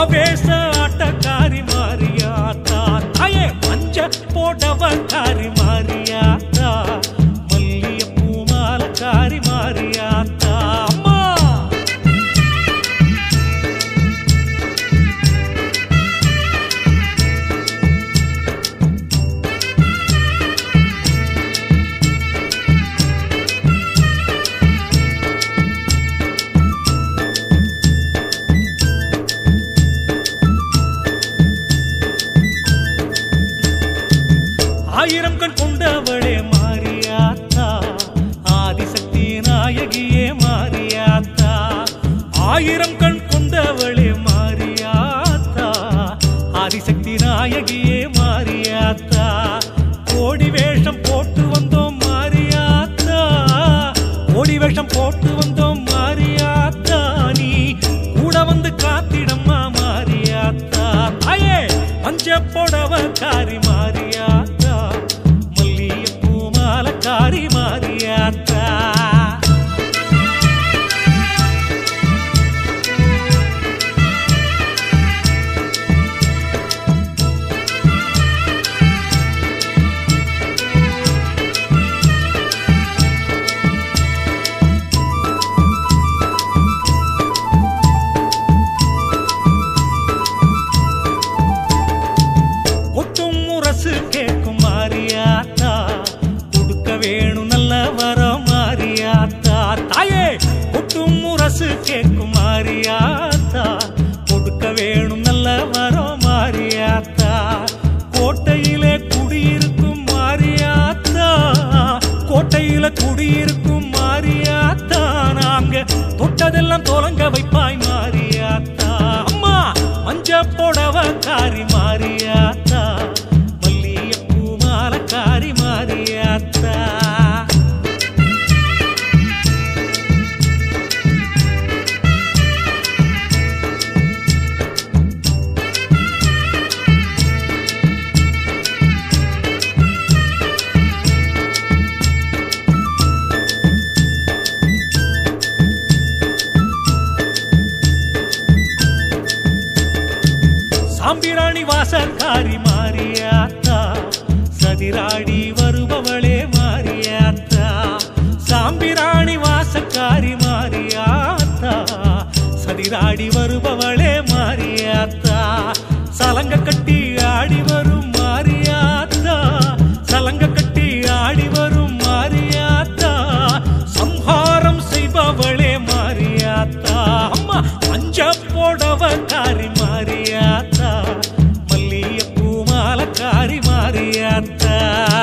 ஆவேச ஆட்டக்காரி மாறியாத்தா தாயே மஞ்ச போடவக்காரி மாறியாத்தா மல்லிய பூமாலக்காரி மாறியாத்தா அம்மா ஆயிரம் கண் கொண்டவளே மாறியாத்தா ஆதிசக்தி நாயகியே மாறியாத்தா ஆயிரம் கண் கொண்டவளே மாறியாத்தா ஆதிசக்தி நாயகியே மாறியாத்தா கோடி வேஷம் போட்டு வந்தோம் மாறியாத்தா கோடி வேஷம் போட்டு வந்தோம் மாறியாத்தா நீ கூட வந்து காத்திடம்மா மாறியாத்தா தாயே மஞ்ச புடவ காரி மாறியாத்தா மல்லிகைப்பூ மாலக்காரி மாறியாத்தா கொட்டும் முரசு கேட்கும் மாறியாத்தா கொடுக்க வேணும் நல்ல வரம் மாறியாத்தா தாயே கொட்டும் முரசு கேட்கும் மாறியாத்தா கொடுக்க வேணும் நல்ல வரம் மாறியாத்தா கோட்டையிலே குடியிருக்கும் மாறியாத்தா கோட்டையில குடியிருக்கும் மாறியாத்தா நாங்க தொட்டதெல்லாம் தொலங்க வைப்பாய் மாறியாத்தா அம்மா மஞ்ச புடவ காரி மாறியாத்தா மல்லிகைப்பூ மாலக்காரி மாறியாத்தா சாம்பிராணி வாசக்காரி மாறியாத்தா சதிராடி வருபவளே மாறியாத்தா சாம்பிராணி வாசக்காரி மாறியாத்தா சதிராடி வருபவளே மாறியாத்தா சலங்க கட்டி ஆடி வரும் மாறியாத்தா சலங்க கட்டி ஆடி வரும் மாறியாத்தா சம்ஹாரம் செய்பவளே மாறியாத்தா அம்மா மஞ்ச போடவ காரி மாறியாத்தா மல்லிகைப்பூ மாலக்காரி மாறியாத்தா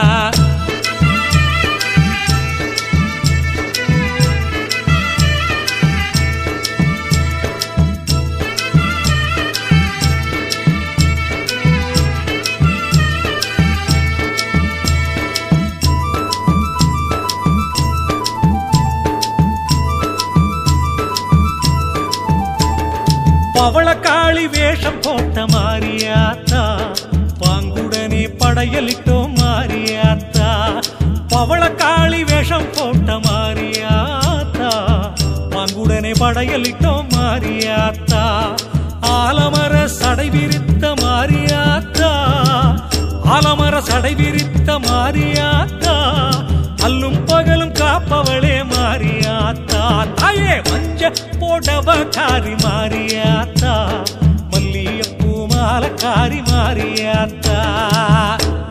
பவளக்காளி வேஷம் போட்ட மாறியாத்தா பாங்குடனே படையலிட்டோம் மாறியாத்தா பவளக்காளி வேஷம் போட்ட மாறியாத்தா பாங்குடனே படையலிட்டோம் மாறியாத்தா ஆலமர சடை விரித்த மாறியாத்தா ஆலமர சடை விரித்த மாறியாத்தா அல்லும் பகலும் காப்பவளே மாறியாத்தா தாயே மஞ்ச போடவ காரி மாறியாத்தா மல்லிகைப்பூ மாலக்காரி மாறியாத்தா